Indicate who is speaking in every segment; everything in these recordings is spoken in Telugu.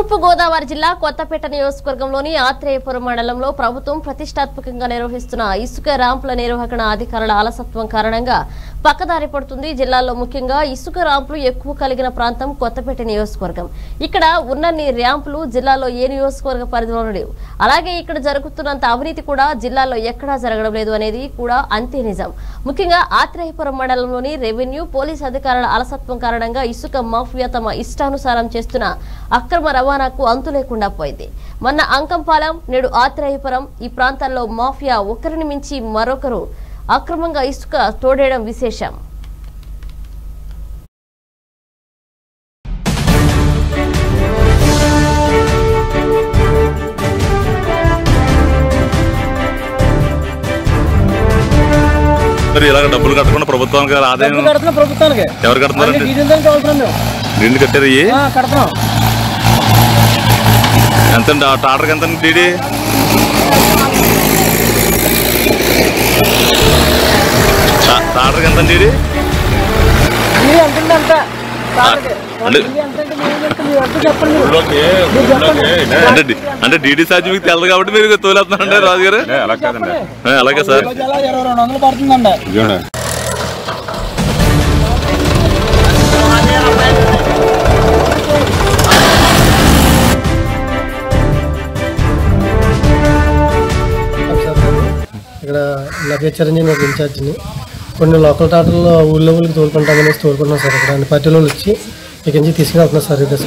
Speaker 1: తూర్పు గోదావరి జిల్లా కొత్తపేట నియోజకవర్గంలోని ఆత్రేయపురం మండలంలో ప్రభుత్వం ప్రతిష్టాత్మకంగా నిర్వహిస్తున్న ఇసుక ర్యాంపుల నిర్వహణ అధికారుల అలసత్వం కారణంగా పక్కదారి పడుతుంది జిల్లాలో ముఖ్యంగా ఇసుక ర్యాంపులు ఎక్కువ కలిగిన ప్రాంతం కొత్తపేట నియోజకవర్గం ఇక్కడ ఉన్నన్ని ర్యాంపులు జిల్లాలో ఏ నియోజకవర్గ పరిధిలో లేవు అలాగే ఇక్కడ జరుగుతున్నంత అవినీతి కూడా జిల్లాలో ఎక్కడా జరగడం లేదు అనేది కూడా అంతే నిజం ముఖ్యంగా ఆత్రేయపురం మండలంలోని రెవెన్యూ పోలీస్ అధికారుల అలసత్వం కారణంగా ఇసుక మాఫియా తమ ఇష్టానుసారం చేస్తున్న అక్రమ రవాణాకు అంతు లేకుండా పోయింది మొన్న అంకంపాలెం నేడు ఆత్రేయపురం ఈ ప్రాంతాల్లో మాఫియా ఒకరిని మించి మరొకరు అక్రమంగా ఇసుక తోడేయడం విశేషం
Speaker 2: మరి ఇలాగ డబ్బులు కట్టకుండా ప్రభుత్వానికి ఆదాయం
Speaker 3: డబ్బులు కడుతున్నాం ప్రభుత్వానికి
Speaker 2: ఎవరు కడుతున్నారండి
Speaker 3: అన్ని డీజిల్ దానికి అవసరం మేము
Speaker 2: నిండు కట్టారు ఇవి
Speaker 3: ఆ, కడుతున్నాం
Speaker 2: ఎంత టాటర్కి ఎంత డీడీ టాటర్కి ఎంత డీడీ
Speaker 3: ఇది ఎంత ఉంది అంత తాటకి.
Speaker 2: అంటే-
Speaker 3: ఇది ఎంత అంటే మీరు ఎంత మీరు ఎంత చెప్పండి మీరు.
Speaker 2: అంటే డి- అంటే డీడీ ఛార్జ్ మీకు తెలదు కాబట్టి మీరు తోలేస్తున్నారండి రాజు గారు
Speaker 4: అలా కాదండి
Speaker 2: ఆ, అలాగే సార్
Speaker 3: రోజు ఎలా ఇరవై రెండు వందలు పడుతుందండి
Speaker 4: ఇదిగోండి
Speaker 5: ఇక్కడ లగేజ్ చిరంజీవి ఒక ఇన్ఛార్జిని కొన్ని లోకల్ టాటర్లో ఊళ్ళో ఊళ్ళకి తోలుకుంటామనేసి తోలుకుంటున్నాం సార్ ఇక్కడ అన్ని పార్టీలో వచ్చి ఇక్కడి నుంచి తీసుకుని వెళ్తున్నాం సార్ ఇది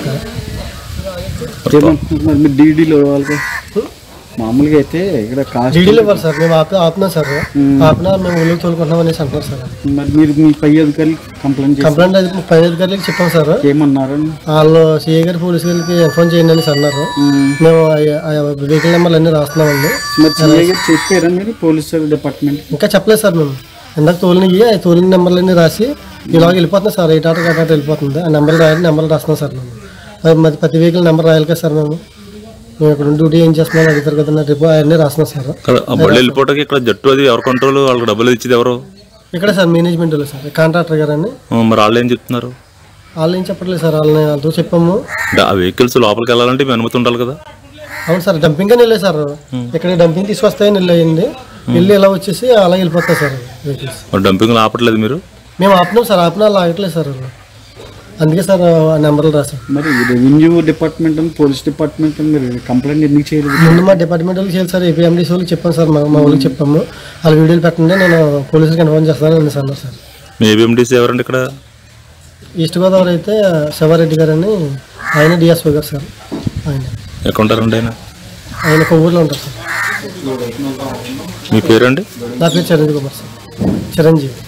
Speaker 6: మరి మీరు డీడీలో వాళ్ళకి మామూలుగా అయితే ఇక్కడ కాస్ట్
Speaker 5: డీడీలో ఇవ్వాలి సార్ మేము ఆపి ఆపినాం సార్ ఆపినా మేము ఊళ్ళకి తోలుకుంటున్నాం అనేసి అంటున్నారు సార్
Speaker 6: మరి మీరు మీ పై అధికారులకి కంప్లైంట్ చేసి
Speaker 5: కంప్లైంట్ అది పై అధికారులకి చెప్పాం సార్
Speaker 6: ఏమన్నారు
Speaker 5: వాళ్ళు సిఐ గారు పోలీసు గారికి ఇన్ఫార్మ్ చేయండి అనేసి అన్నారు మేము వెహికల్ నెంబర్లు అన్నీ రాస్తున్నామండి
Speaker 6: మరి సిఐ గారు చెప్పారా మీరు పోలీసు డిపార్ట్మెంట్
Speaker 5: ఇంకా చెప్పలేదు సార్ మేము ఇందాక తోలినవి ఆ తోలిన నెంబర్లన్నీ రాసి ఇలాగ వెళ్ళిపోతున్నాం సార్ ఏ టాటా కట్ట వెళ్ళిపోతుంది ఆ నెంబర్లు రాయాలి నెంబర్లు రాస్తున్నాం సార్ మేము మరి మరి ప్రతి వెహికల్ నెంబర్ రాయాలి కదా సార్ మేము మేము ఇక్కడ డ్యూటీ ఏం చేస్తున్నాం అడుగుతారు కదా రేపు అవన్నీ రాస్తున్నాం సార్
Speaker 2: కదా, ఆ బళ్ళు వెళ్ళిపోవటానికి ఇక్కడ జట్టు అది ఎవరు కంట్రోల్ వాళ్ళకి డబ్బులు ఇచ్చేది ఎవరు
Speaker 5: ఇక్కడ సార్ మేనేజ్మెంట్ వాళ్ళు సార్ కాంట్రాక్టర్ గారని
Speaker 2: ఆ, మరి వాళ్ళు ఏం చెప్తున్నారు
Speaker 5: వాళ్ళు ఏం చెప్పట్లేదు సార్ వాళ్ళని వాళ్ళతో చెప్పాము
Speaker 2: అంటే ఆ వెహికల్స్ లోపలికి వెళ్ళాలంటే మీ అనుమతి ఉండాలి కదా
Speaker 5: అవును సార్ డంపింగ్ అని వెళ్ళాయి సార్ ఇక్కడ డంపింగ్ తీసుకొస్తాయని వెళ్ళయింది వెళ్ళి ఇలా వచ్చేసి అలా వెళ్ళిపోతాయి సార్ వెహికల్స్
Speaker 2: మరి డంపింగ్ ఆపట్లేదు మీరు
Speaker 5: మేము ఆపినాం సార్ ఆపినా అలా ఆగట్లేదు సార్ వాళ్ళు అందుకే సార్ ఆ నెంబర్లు రాసాం
Speaker 6: మరి రెవెన్యూ డిపార్ట్మెంట్ పోలీస్ డిపార్ట్మెంట్ మీరు కంప్లైంట్ ఎందుకు చేయలేదు
Speaker 5: ముందు మా డిపార్ట్మెంట్ వాళ్ళకి చేయాలి సార్ ఏపీఎండీసీ వాళ్ళకి చెప్పాను సార్ మా మా వాళ్ళకి చెప్పాము వాళ్ళ వీడియోలు పెట్టండి నేను పోలీసులకు ఇన్ఫార్మ్ చేస్తాను అనేసి అన్నారు సార్
Speaker 2: మీ ఏబిఎండిసి ఎవరండి ఇక్కడ
Speaker 5: ఈస్ట్ గోదావరి అయితే శివారెడ్డి గారు అని ఆయన డిఎస్ఓ గారు సార్ ఆయన
Speaker 2: ఎక్కడ ఉంటారండి ఆయన
Speaker 5: ఆయన కొవ్వూరులో ఉంటారు సార్
Speaker 2: మీ పేరండి
Speaker 5: నా పేరు చిరంజీవి కుమార్ సార్ చిరంజీవి